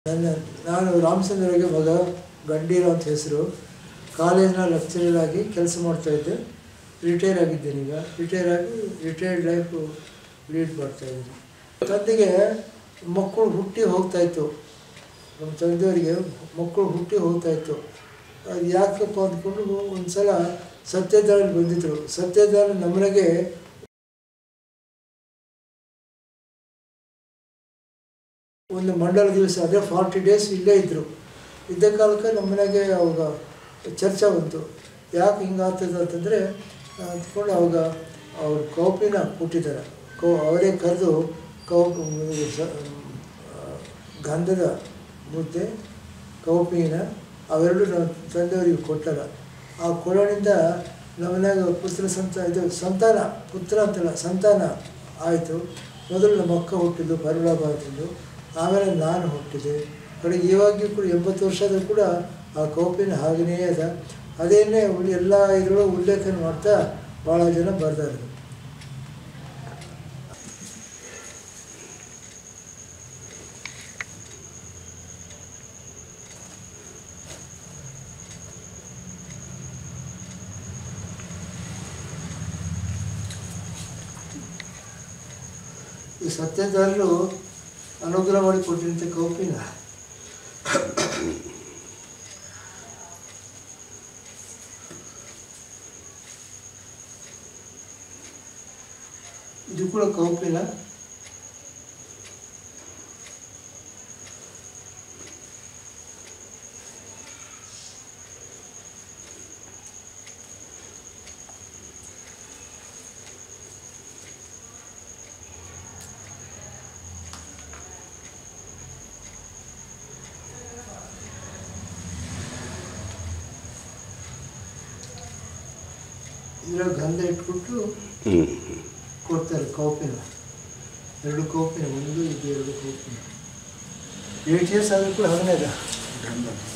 ನನ್ನ ನಾನು ರಾಮಚಂದ್ರಗೆ ಮಗ ಗಂಡೀರ ಅಂತ ಹೆಸರು ಕಾಲೇಜಿನ ಲೆಕ್ಚರರ್ ಆಗಿ ಕೆಲಸ ಮಾಡ್ತಾಯಿದ್ದೆ ರಿಟೈರ್ ಆಗಿದ್ದೇನೆ ಈಗ ರಿಟೈರ್ ಆಗಿ ರಿಟೈರ್ಡ್ ಲೈಫ್ ಲೀಡ್ ಮಾಡ್ತಾಯಿದ್ದೀನಿ ತಂದೆಗೆ ಮಕ್ಕಳು ಹುಟ್ಟಿ ಹೋಗ್ತಾಯಿತ್ತು ನಮ್ಮ ತಂದೆಯವರಿಗೆ ಮಕ್ಕಳು ಹುಟ್ಟಿ ಹೋಗ್ತಾಯಿತ್ತು ಅದು ಯಾಕಪ್ಪ ಅಂದ್ಕೊಂಡು ಒಂದು ಸಲ ಸತ್ಯದಾರಲ್ಲಿ ಬಂದಿದ್ದರು ಸತ್ಯದಾರ ನಮ್ಮನೆಗೆ ಒಂದು ಮಂಡಲ ದಿವಸ ಅದೇ ಫಾರ್ಟಿ ಡೇಸ್ ಇಲ್ಲೇ ಇದ್ದರು ಇದ್ದ ಕಾಲಕ್ಕೆ ನಮ್ಮ ಮನೆಗೆ ಅವಾಗ ಚರ್ಚೆ ಬಂತು ಯಾಕೆ ಹಿಂಗಾಗ್ತದೆ ಅಂತಂದರೆ ಅಂದ್ಕೊಂಡು ಅವಾಗ ಅವ್ರು ಕೌಪಿನ ಕೊಟ್ಟಿದ್ದಾರೆ ಕೌ ಅವರೇ ಕರೆದು ಕೌಪು ಇದು ಸ- ಆ, ಗಂಧದ ಮುದ್ದೆ ಕೌಪಿನ ಅವೆರಡು ನಮ್ಮ ತಂದೆಯವರಿಗೆ ಕೊಟ್ಟಲ್ಲ ಆ ಕೊಡೋಣಿಂದ ನಮ್ಮನ್ಯಾಗ ಪುತ್ರ ಸಂತ ಇದು ಸಂತಾನ ಪುತ್ರ ಅಂತಲ್ಲ ಸಂತಾನ ಆಯಿತು ಮೊದಲು ನಮ್ಮ ಅಕ್ಕ ಹುಟ್ಟಿದ್ದು ಪರಳಬಾರದಿಂದ ಆಮೇಲೆ ನಾನು ಹುಟ್ಟಿದೆ ಕಡೆಗೆ ಇವಾಗಿಯೂ ಕೂಡ ಎಂಬತ್ತು ವರ್ಷದ ಕೂಡ ಆ ಕೌಪಿನ ಹಾಗೆಯೇ ಅದ ಅದೇನೇ ಉಳಿ ಎಲ್ಲ ಇದರೊಳಗೆ ಉಲ್ಲೇಖನ ಮಾಡ್ತಾ ಭಾಳ ಜನ ಬರ್ತಾರೆ ಈ ಸತ್ಯದಲ್ಲೂ ಅನುಗ್ರಹ ಮಾಡಿ ಕೊಟ್ಟಿರಂಥ ಕೌಪಿನ ಇದು ಕೂಡ ಕೌಪಿನ ಇದರ ಗಂಧ ಇಟ್ಬಿಟ್ಟು ಕೊಡ್ತಾರೆ ಕೌಪಿನ ಎರಡು ಕೌಪಿನ ಒಂದು ಇದು ಎರಡು ಕೌಪಿನ ಏಟ್ ಇಯರ್ಸ್ ಆದರೂ ಕೂಡ ಹಾಗೇ ಅದ